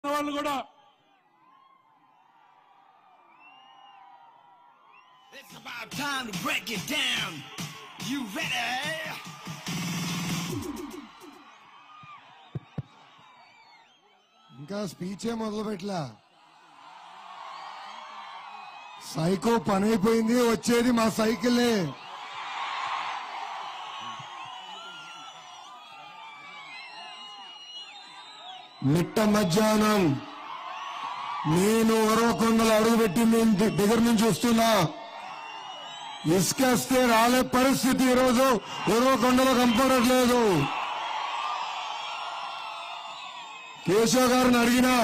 వాళ్ళు కూడా It's about time to break it down. You ready? ఇంకా స్పీచే మొదలు పెట్టలా సైకో పని అయిపోయింది వచ్చేది మా సైకిలే మిట్ట మధ్యాహ్నం నేను ఒరవకొండలు అడుగుపెట్టి నేను ద- దగ్గర నుంచి వస్తున్నా ఇసుకేస్తే రాలే పరిస్థితి ఈరోజు ఒరవకొండలో కనపడట్లేదు కేశవ్ గారిని అడిగినా